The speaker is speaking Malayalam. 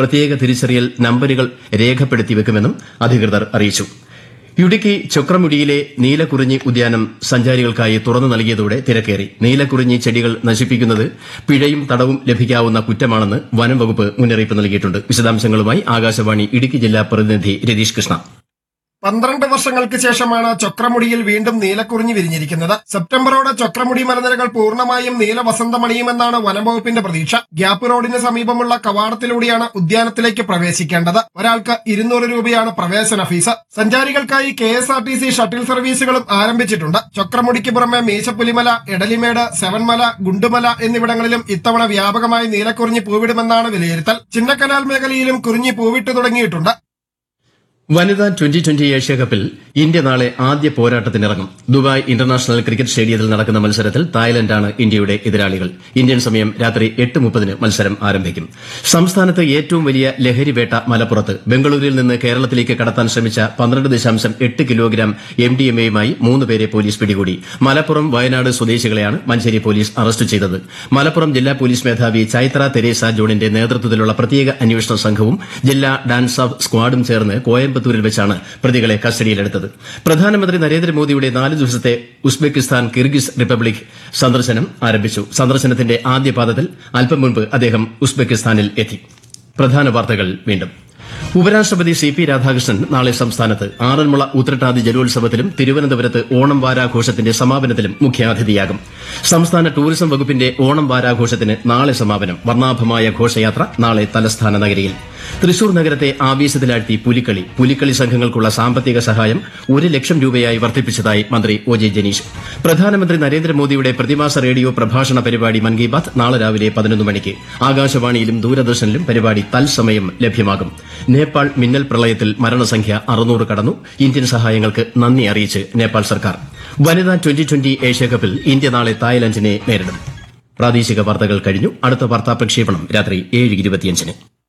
പ്രത്യേക തിരിച്ചറിയൽ നമ്പരുകൾ രേഖപ്പെടുത്തി വെക്കുമെന്നും അധികൃതർ അറിയിച്ചു ഇടുക്കി ചൊക്രമുടിയിലെ നീലക്കുറിഞ്ഞി ഉദ്യാനം സഞ്ചാരികൾക്കായി തുറന്നു നൽകിയതോടെ തിരക്കേറി നീലക്കുറിഞ്ഞി ചെടികൾ നശിപ്പിക്കുന്നത് പിഴയും തടവും ലഭിക്കാവുന്ന കുറ്റമാണെന്ന് വനം വകുപ്പ് മുന്നറിയിപ്പ് നൽകിയിട്ടുണ്ട് വിശദാംശങ്ങളുമായി ആകാശവാണി ഇടുക്കി ജില്ലാ പ്രതിനിധി രതീഷ് കൃഷ്ണ പന്ത്രണ്ട് വർഷങ്ങൾക്ക് ശേഷമാണ് ചൊക്രമുടിയിൽ വീണ്ടും നീലക്കുറിഞ്ഞി വിരിഞ്ഞിരിക്കുന്നത് സെപ്റ്റംബറോടെ ചൊക്രമുടി മലനിരകൾ പൂർണ്ണമായും നീല വസന്തമണിയുമെന്നാണ് വനംവകുപ്പിന്റെ പ്രതീക്ഷ ഗ്യാപ്പ് റോഡിന് സമീപമുള്ള കവാടത്തിലൂടെയാണ് ഉദ്യാനത്തിലേക്ക് പ്രവേശിക്കേണ്ടത് ഒരാൾക്ക് ഇരുന്നൂറ് രൂപയാണ് പ്രവേശന ഫീസ് സഞ്ചാരികൾക്കായി K S R T C shuttle സർവീസുകളും ആരംഭിച്ചിട്ടുണ്ട് ചൊക്രമുടിക്ക് പുറമെ മീശപ്പുലിമല എടലിമേട് സെവൻമല ഗുണ്ടുമല എന്നിവിടങ്ങളിലും ഇത്തവണ വ്യാപകമായി നീലക്കുറിഞ്ഞി പൂവിടുമെന്നാണ് വിലയിരുത്തൽ ചിന്നക്കനാൽ മേഖലയിലും കുറിഞ്ഞി പൂവിട്ടു തുടങ്ങിയിട്ടുണ്ട് വനിതാ ട്വന്റി ട്വന്റി ഏഷ്യാകപ്പിൽ ഇന്ത്യ നാളെ ആദ്യ പോരാട്ടത്തിനിറങ്ങും ദുബായ് ഇന്റർനാഷണൽ ക്രിക്കറ്റ് സ്റ്റേഡിയത്തിൽ നടക്കുന്ന മത്സരത്തിൽ തായ്ലൻഡാണ് ഇന്ത്യയുടെ എതിരാളികൾ ഇന്ത്യൻ സമയം രാത്രി എട്ട് മുപ്പതിന് മത്സരം ആരംഭിക്കും സംസ്ഥാനത്ത് ഏറ്റവും വലിയ ലഹരിവേട്ട മലപ്പുറത്ത് ബംഗളൂരുവിൽ നിന്ന് കേരളത്തിലേക്ക് കടത്താൻ ശ്രമിച്ച പന്ത്രണ്ട് ദശാംശം എട്ട് കിലോഗ്രാം എം ഡി എം എയുമായി മൂന്ന് പേരെ പോലീസ് പിടികൂടി മലപ്പുറം വയനാട് സ്വദേശികളെയാണ് മഞ്ചേരി പോലീസ് അറസ്റ്റ് ചെയ്തത് മലപ്പുറം ജില്ലാ പോലീസ് മേധാവി ചൈത്ര തെരേസ ജോണിന്റെ നേതൃത്വത്തിലുള്ള പ്രത്യേക അന്വേഷണ സംഘവും ജില്ലാ ഡാൻസ് ഓഫ് സ്ക്വാഡും ചേർന്ന് കോയമ്പത്തൂരിൽ വെച്ചാണ് പ്രതികളെ കസ്റ്റഡിയിലെടുത്തത് പ്രധാനമന്ത്രി നരേന്ദ്രമോദിയുടെ നാല് ദിവസത്തെ ഉസ്ബെക്കിസ്ഥാൻ കിർഗിസ് റിപ്പബ്ലിക് സന്ദർശനം ആരംഭിച്ചു സന്ദർശനത്തിന്റെ ആദ്യ പാദത്തിൽ അല്പം മുൻപ് അദ്ദേഹം ഉസ്ബെക്കിസ്ഥാനിൽ എത്തി പ്രധാന വാർത്തകൾ വീണ്ടും ഉപരാഷ്ട്രപതി സി പി രാധാകൃഷ്ണൻ നാളെ സംസ്ഥാനത്ത് ആറന്മുള ഉത്രട്ടാതി ജലോത്സവത്തിലും തിരുവനന്തപുരത്ത് ഓണം വാരാഘോഷത്തിന്റെ സമാപനത്തിലും മുഖ്യാതിഥിയാകും സംസ്ഥാന ടൂറിസം വകുപ്പിന്റെ ഓണം വാരാഘോഷത്തിന് നാളെ സമാപനം വർണ്ണാഭമായ ഘോഷയാത്ര നാളെ തലസ്ഥാന നഗരിയിൽ തൃശൂർ നഗരത്തെ ആവേശത്തിലാഴ്ത്തി പുലിക്കളി പുലിക്കളി സംഘങ്ങൾക്കുള്ള സാമ്പത്തിക സഹായം ഒരു ലക്ഷം രൂപയായി വർദ്ധിപ്പിച്ചതായി മന്ത്രി ഒ ജെ ജനീഷ് പ്രധാനമന്ത്രി നരേന്ദ്രമോദിയുടെ പ്രതിമാസ റേഡിയോ പ്രഭാഷണ പരിപാടി മൻ കി ബാത് നാളെ രാവിലെ പതിനൊന്ന് മണിക്ക് ആകാശവാണിയിലും ദൂരദർശനിലും പരിപാടി തത്സമയം ലഭ്യമാകും നേപ്പാൾ മിന്നൽ പ്രളയത്തിൽ മരണസംഖ്യ അറുന്നൂറ് കടന്നു ഇന്ത്യൻ സഹായങ്ങൾക്ക് നന്ദി അറിയിച്ച് നേപ്പാൾ സർക്കാർ വനിതാ ട്വന്റി ട്വന്റി ഏഷ്യാകപ്പിൽ ഇന്ത്യ നാളെ തായ്ലൻഡിനെ നേരിടും പ്രാദേശിക വാർത്തകൾ കഴിഞ്ഞു അടുത്ത വാർത്താ പ്രക്ഷേപണം രാത്രി ഏഴ് ഇരുപത്തിയഞ്ചിന്